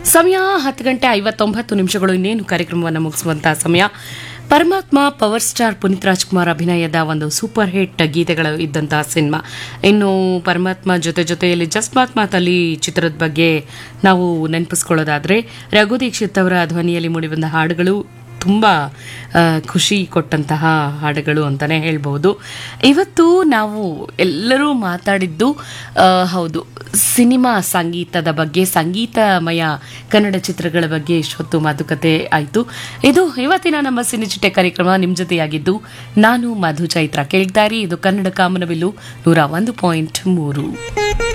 ಸಮಯ ಹತ್ತು ಗಂಟೆ ಐವತ್ತೊಂಬತ್ತು ನಿಮಿಷಗಳು ಇನ್ನೇನು ಕಾರ್ಯಕ್ರಮವನ್ನು ಮುಗಿಸುವಂತಹ ಸಮಯ ಪರಮಾತ್ಮ ಪವರ್ ಸ್ಟಾರ್ ಪುನೀತ್ ರಾಜ್ಕುಮಾರ್ ಅಭಿನಯದ ಒಂದು ಸೂಪರ್ ಹಿಟ್ ಗೀತೆಗಳು ಇದ್ದಂತಹ ಸಿನಿಮಾ ಇನ್ನು ಪರಮಾತ್ಮ ಜೊತೆ ಜೊತೆಯಲ್ಲಿ ಜಸ್ಟ್ ಮಾತ್ ಮಾತಲ್ಲಿ ಚಿತ್ರದ ಬಗ್ಗೆ ನಾವು ನೆನಪಿಸ್ಕೊಳ್ಳೋದಾದ್ರೆ ರಘು ದೀಕ್ಷಿತ್ ಅವರ ಧ್ವನಿಯಲ್ಲಿ ಮೂಡಿಬಂದ ಹಾಡುಗಳು ತುಂಬ ಆ, ಖುಷಿ ಕೊಟ್ಟಂತಹ ಹಾಡುಗಳು ಅಂತಲೇ ಹೇಳ್ಬೋದು ಇವತ್ತು ನಾವು ಎಲ್ಲರೂ ಮಾತಾಡಿದ್ದು ಆ, ಹೌದು ಸಿನಿಮಾ ಸಂಗೀತದ ಬಗ್ಗೆ ಸಂಗೀತಮಯ ಕನ್ನಡ ಚಿತ್ರಗಳ ಬಗ್ಗೆ ಇಷ್ಟೊತ್ತು ಮಾತುಕತೆ ಆಯಿತು ಇದು ಇವತ್ತಿನ ನಮ್ಮ ಸಿನಿಚಿಟೆ ಕಾರ್ಯಕ್ರಮ ನಿಮ್ಮ ಜೊತೆಯಾಗಿದ್ದು ನಾನು ಮಧು ಚೈತ್ರ ಕೇಳ್ತಾರಿ ಇದು ಕನ್ನಡ ಕಾಮನಬಿಲ್ಲು ನೂರ ಒಂದು ಪಾಯಿಂಟ್ ಮೂರು